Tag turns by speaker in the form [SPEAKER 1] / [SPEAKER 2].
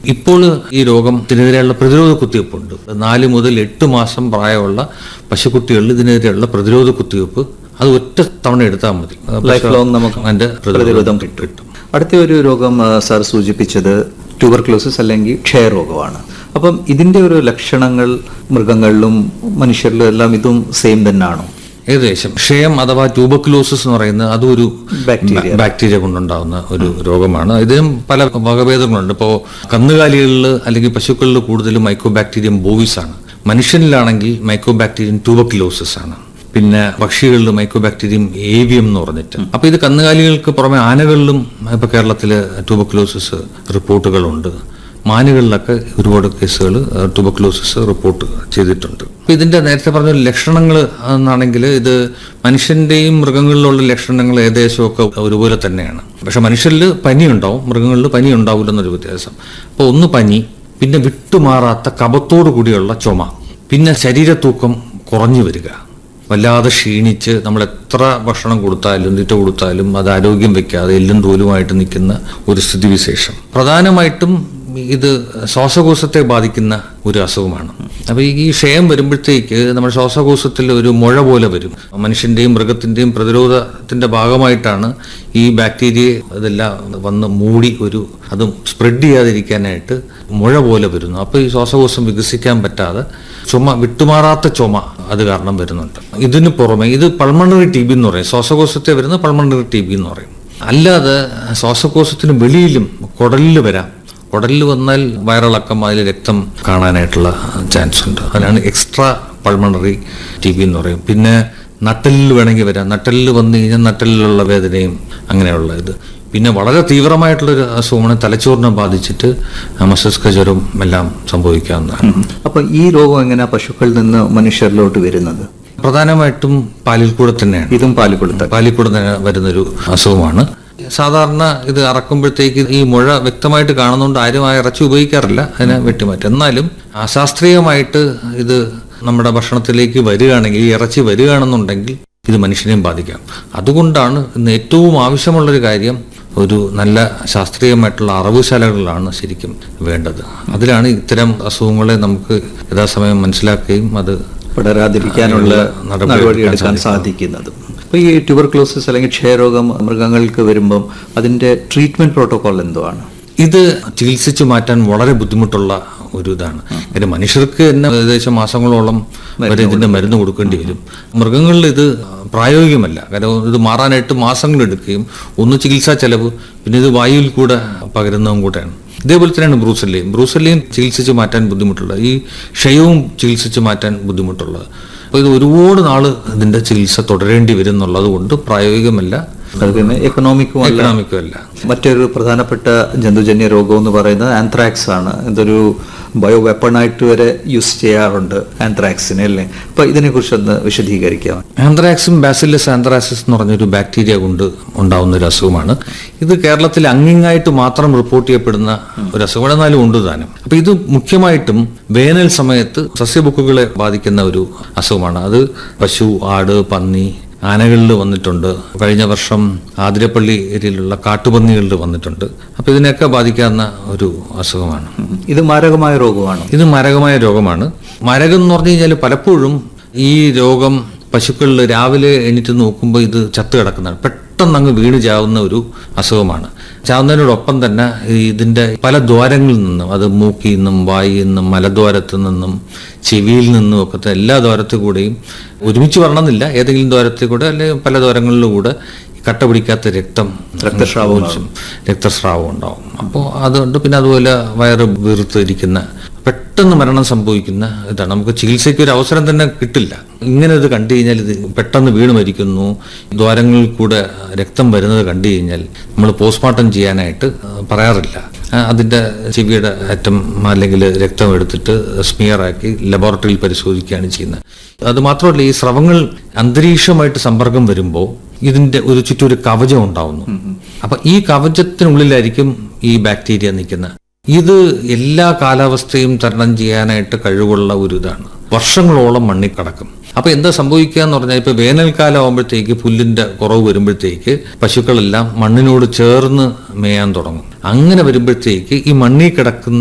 [SPEAKER 1] ഇപ്പോൾ ഈ രോഗത്തിനെതിരെയുള്ള പ്രതിരോധ കുത്തിവയ്പ്പുണ്ട് നാല് മുതൽ എട്ട് മാസം പ്രായമുള്ള പശുക്കുട്ടികളിൽ ഇതിനെതിരെയുള്ള പ്രതിരോധ കുത്തിവയ്പ്പ് അത് ഒറ്റ തവണ എടുത്താൽ മതി
[SPEAKER 2] ലൈഫ് ലോങ് നമുക്ക്
[SPEAKER 1] അതിന്റെ
[SPEAKER 2] പ്രതിരോധം കിട്ടും അടുത്ത ഒരു രോഗം ആ, സാർ സൂചിപ്പിച്ചത് ട്യൂബർക്ലോസിസ് അല്ലെങ്കിൽ ക്ഷയരോഗമാണ് അപ്പം ഇതിന്റെ ഒരു ലക്ഷണങ്ങൾ മൃഗങ്ങളിലും മനുഷ്യരിലും എല്ലാം ഇതും സെയിം തന്നെയാണോ
[SPEAKER 1] ഏകദേശം ക്ഷയം അഥവാ ട്യൂബക്ലോസിസ് എന്ന് പറയുന്നത് അതും ഒരു
[SPEAKER 2] ബാക്ടീരിയ.
[SPEAKER 1] ബാക്ടീരിയ കൊണ്ടുണ്ടാകുന്ന ഒരു രോഗമാണ് ഇതിനും പല വകഭേദങ്ങളുണ്ട് ഇപ്പോൾ കന്നുകാലികളിൽ അല്ലെങ്കിൽ പശുക്കളിൽ കൂടുതലും മൈക്രോബാക്ടീരിയം ബോവിസ് ആണ് മനുഷ്യനിലാണെങ്കിൽ മൈക്രോബാക്ടീരിയം ട്യൂബക്ലോസിസ് ആണ് പിന്നെ പക്ഷികളിൽ മൈക്രോബാക്ടീരിയം ഏവിയം എന്ന് പറഞ്ഞിട്ട് അപ്പൊ ഇത് കന്നുകാലികൾക്ക് പുറമെ ആനകളിലും ഇപ്പൊ കേരളത്തിൽ ട്യൂബക്ലോസിസ് റിപ്പോർട്ടുകളുണ്ട് മാനുകളിലൊക്കെ ഒരുപാട് കേസുകൾ ട്യൂബക്ലോസിസ് റിപ്പോർട്ട് ചെയ്തിട്ടുണ്ട് അപ്പൊ ഇതിന്റെ നേരത്തെ പറഞ്ഞ ലക്ഷണങ്ങൾ എന്നാണെങ്കിൽ ഇത് മനുഷ്യന്റെയും മൃഗങ്ങളിലുള്ള ലക്ഷണങ്ങൾ ഏകദേശമൊക്കെ ഒരുപോലെ തന്നെയാണ് പക്ഷെ മനുഷ്യരിൽ പനി ഉണ്ടാവും മൃഗങ്ങളിൽ പനി ഉണ്ടാവില്ലെന്നൊരു വ്യത്യാസം അപ്പോൾ ഒന്ന് പനി പിന്നെ വിട്ടുമാറാത്ത കപത്തോടു കൂടിയുള്ള ചുമ പിന്നെ ശരീരത്തൂക്കം കുറഞ്ഞു വരിക വല്ലാതെ ക്ഷീണിച്ച് നമ്മൾ എത്ര ഭക്ഷണം കൊടുത്താലും തീറ്റ കൊടുത്താലും അത് ആരോഗ്യം വെക്കാതെ എല്ലും തോലുമായിട്ട് നിൽക്കുന്ന ഒരു സ്ഥിതിവിശേഷം പ്രധാനമായിട്ടും ഇത് ശ്വാസകോശത്തെ ബാധിക്കുന്ന ഒരു അസുഖമാണ് അപ്പോൾ ഈ ക്ഷയം വരുമ്പോഴത്തേക്ക് നമ്മുടെ ശ്വാസകോശത്തിൽ ഒരു മുഴ പോലെ വരും മനുഷ്യന്റെയും മൃഗത്തിന്റെയും പ്രതിരോധത്തിന്റെ ഭാഗമായിട്ടാണ് ഈ ബാക്ടീരിയ ഇതെല്ലാം വന്ന് മൂടി ഒരു അതും സ്പ്രെഡ് ചെയ്യാതിരിക്കാനായിട്ട് മുഴ പോലെ വരുന്നു അപ്പോൾ ഈ ശ്വാസകോശം വികസിക്കാൻ പറ്റാതെ ചുമ വിട്ടുമാറാത്ത ചുമ അത് കാരണം വരുന്നുണ്ട് ഇതിന് പുറമെ ഇത് പൾമണറി ടി ബി എന്ന് പറയും ശ്വാസകോശത്തെ വരുന്ന പൾമണറി ടി ബി എന്ന് പറയും അല്ലാതെ ശ്വാസകോശത്തിന് വെളിയിലും കുടലിൽ വരാം കുടലിൽ വന്നാൽ വയറിളക്കം അതിൽ രക്തം കാണാനായിട്ടുള്ള ചാൻസ് ഉണ്ട് അതിനാണ് എക്സ്ട്രാ പൾമണറി ടി ബി എന്ന് പറയും പിന്നെ നട്ടലിൽ വേണമെങ്കിൽ വരാം നട്ടലിൽ വന്നു കഴിഞ്ഞാൽ നട്ടലിലുള്ള വേദനയും അങ്ങനെയുള്ള ഇത് പിന്നെ വളരെ തീവ്രമായിട്ടുള്ളൊരു അസുഖമാണ് തലച്ചോറിനെ ബാധിച്ചിട്ട് മസ്തിഷ്ക ജ്വരം എല്ലാം സംഭവിക്കാവുന്നതാണ്
[SPEAKER 2] അപ്പൊ ഈ രോഗം എങ്ങനെയാ പശുക്കളിൽ നിന്ന് മനുഷ്യരിലോട്ട് വരുന്നത്
[SPEAKER 1] പ്രധാനമായിട്ടും പാലിൽ കൂടെ തന്നെയാണ്
[SPEAKER 2] ഇതും പാല് കൊടുത്ത
[SPEAKER 1] പാലിൽ കൂടെ തന്നെ വരുന്നൊരു അസുഖമാണ് സാധാരണ ഇത് അറക്കുമ്പോഴത്തേക്ക് ഈ മുഴ വ്യക്തമായിട്ട് കാണുന്നതുകൊണ്ട് ആരും ആ ഇറച്ചി ഉപയോഗിക്കാറില്ല അതിനെ വെട്ടിമാറ്റും എന്നാലും അശാസ്ത്രീയമായിട്ട് ഇത് നമ്മുടെ ഭക്ഷണത്തിലേക്ക് വരികയാണെങ്കിൽ ഈ ഇറച്ചി വരികയാണെന്നുണ്ടെങ്കിൽ ഇത് മനുഷ്യനെയും ബാധിക്കാം അതുകൊണ്ടാണ് ഇന്ന് ഏറ്റവും ആവശ്യമുള്ളൊരു കാര്യം ഒരു നല്ല ശാസ്ത്രീയമായിട്ടുള്ള അറിവുശാലകളാണ് ശരിക്കും വേണ്ടത് അതിലാണ് ഇത്തരം അസുഖങ്ങളെ നമുക്ക് യഥാസമയം മനസ്സിലാക്കുകയും അത്
[SPEAKER 2] പടരാതിരിക്കാനുള്ള
[SPEAKER 1] നടപടി
[SPEAKER 2] നടപടി
[SPEAKER 1] എടുക്കാൻ
[SPEAKER 2] എടുക്കാൻ സാധിക്കുന്നത് അപ്പൊ ഈ ട്യൂബർക്ലോസിസ് അല്ലെങ്കിൽ ക്ഷയരോഗം മൃഗങ്ങൾക്ക് വരുമ്പം അതിന്റെ ട്രീറ്റ്മെന്റ് പ്രോട്ടോകോൾ എന്തോ ആണ്
[SPEAKER 1] ഇത് ചികിത്സിച്ചു മാറ്റാൻ വളരെ ബുദ്ധിമുട്ടുള്ള ഒരു ഇതാണ് കാര്യം മനുഷ്യർക്ക് തന്നെ ഏകദേശം മാസങ്ങളോളം വരെ ഇതിന്റെ മരുന്ന് കൊടുക്കേണ്ടി വരും മൃഗങ്ങളിൽ ഇത് പ്രായോഗികമല്ല കാരണം ഇത് മാറാനായിട്ട് മാസങ്ങൾ എടുക്കുകയും ഒന്ന് ചികിത്സാ ചെലവ് പിന്നെ ഇത് വായുവിൽ കൂടെ പകരുന്നതും കൂടെയാണ് ഇതേപോലെ തന്നെയാണ് ബ്രൂസല്ലിയും ബ്രൂസല്ലിയും ചികിത്സിച്ച് മാറ്റാൻ ബുദ്ധിമുട്ടുള്ളത് ഈ ക്ഷയവും ചികിത്സിച്ച് മാറ്റാൻ ബുദ്ധിമുട്ടുള്ളത് അപ്പോൾ ഇത് ഒരുപാട് നാള് ഇതിന്റെ ചികിത്സ തുടരേണ്ടി വരും എന്നുള്ളത് കൊണ്ട് പ്രായോഗികമല്ല
[SPEAKER 2] അത് പിന്നെ എക്കണോമിക്കും അല്ല
[SPEAKER 1] എക്കണോമിക്കും അല്ല
[SPEAKER 2] മറ്റൊരു പ്രധാനപ്പെട്ട ജന്തുജന്യ രോഗം എന്ന് പറയുന്നത് ആന്ത്രാക്സ് ആണ് ഇതൊരു ബയോ വെപ്പണായിട്ട് വരെ യൂസ് ചെയ്യാറുണ്ട് ആന്ത്രാക്സിനെ അല്ലേ അപ്പൊ ഇതിനെ കുറിച്ച് ഒന്ന് വിശദീകരിക്കാം
[SPEAKER 1] ആന്ത്രാക്സും ബാസിലസ് ആന്ത്രാസിസ് എന്ന് പറഞ്ഞൊരു ബാക്ടീരിയ കൊണ്ട് ഉണ്ടാവുന്ന ഒരു അസുഖമാണ് ഇത് കേരളത്തിൽ അങ്ങിങ്ങായിട്ട് മാത്രം റിപ്പോർട്ട് ചെയ്യപ്പെടുന്ന ഒരു അസുഖം എന്നാലും ഉണ്ട് താനും അപ്പൊ ഇത് മുഖ്യമായിട്ടും വേനൽ സമയത്ത് സസ്യബുക്കുകളെ ബാധിക്കുന്ന ഒരു അസുഖമാണ് അത് പശു ആട് പന്നി ആനകളിൽ വന്നിട്ടുണ്ട് കഴിഞ്ഞ വർഷം ആതിരപ്പള്ളി ഏരിയയിലുള്ള കാട്ടുപന്നികളിൽ വന്നിട്ടുണ്ട് അപ്പൊ ഇതിനെയൊക്കെ ബാധിക്കാവുന്ന ഒരു അസുഖമാണ്
[SPEAKER 2] ഇത് മാരകമായ രോഗമാണ്
[SPEAKER 1] ഇത് മരകമായ രോഗമാണ് മരകം എന്ന് പറഞ്ഞു കഴിഞ്ഞാൽ പലപ്പോഴും ഈ രോഗം പശുക്കളിൽ രാവിലെ എണീറ്റ് നോക്കുമ്പോൾ ഇത് ചത്ത് കിടക്കുന്നതാണ് പെട്ടെന്ന് അങ്ങ് വീണ് ചാവുന്ന ഒരു അസുഖമാണ് ചാവുന്നതിനോടൊപ്പം തന്നെ ഈ ഇതിന്റെ പല ദ്വാരങ്ങളിൽ നിന്നും അത് മൂക്കിൽ നിന്നും വായിൽ നിന്നും മലദ്വാരത്തു നിന്നും ചെവിയിൽ നിന്നും ഒക്കെ ത- എല്ലാ ദ്വാരത്തിൽ കൂടെയും ഒരുമിച്ച് വരണമെന്നില്ല ഏതെങ്കിലും ദ്വാരത്തിൽ കൂടെ അല്ലെങ്കിൽ പല ദ്വാരങ്ങളിലൂടെ കട്ട പിടിക്കാത്ത രക്തം
[SPEAKER 2] രക്തസ്രാവം
[SPEAKER 1] ഒഴിച്ചും രക്തസ്രാവം ഉണ്ടാവും അപ്പോൾ അതുകൊണ്ട് പിന്നെ അതുപോലെ വയറ് വീർത്തിരിക്കുന്ന പെട്ടെന്ന് മരണം സംഭവിക്കുന്ന ഇതാണ് നമുക്ക് ചികിത്സയ്ക്ക് ഒരു അവസരം തന്നെ കിട്ടില്ല ഇങ്ങനെ ഇത് കണ്ടു കഴിഞ്ഞാൽ ഇത് പെട്ടെന്ന് വീണ് മരിക്കുന്നു ദ്വാരങ്ങളിൽ കൂടെ രക്തം വരുന്നത് കണ്ടു കഴിഞ്ഞാൽ നമ്മൾ പോസ്റ്റ്മോർട്ടം ചെയ്യാനായിട്ട് ആ, പറയാറില്ല ആ, അതിന്റെ ചെവിയുടെ അറ്റം അല്ലെങ്കിൽ രക്തം എടുത്തിട്ട് സ്മിയറാക്കി ലബോറട്ടറിയിൽ പരിശോധിക്കുകയാണ് ചെയ്യുന്നത് അത് മാത്രമല്ല ഈ സ്രവങ്ങൾ അന്തരീക്ഷമായിട്ട് സമ്പർക്കം വരുമ്പോൾ ഇതിന്റെ ഒരു ചുറ്റും ഒരു കവചം ഉണ്ടാവുന്നു അപ്പൊ ഈ കവചത്തിനുള്ളിലായിരിക്കും ഈ ബാക്ടീരിയ നിൽക്കുന്നത് ഇത് എല്ലാ കാലാവസ്ഥയും തരണം ചെയ്യാനായിട്ട് കഴിവുള്ള ഒരു ഇതാണ് വർഷങ്ങളോളം മണ്ണിൽ കിടക്കും അപ്പൊ എന്താ സംഭവിക്കുക എന്ന് പറഞ്ഞാൽ ഇപ്പൊ വേനൽക്കാലം ആകുമ്പോഴത്തേക്ക് പുല്ലിന്റെ കുറവ് വരുമ്പോഴത്തേക്ക് പശുക്കളെല്ലാം മണ്ണിനോട് ചേർന്ന് മേയാൻ തുടങ്ങും അങ്ങനെ വരുമ്പോഴത്തേക്ക് ഈ മണ്ണിൽ കിടക്കുന്ന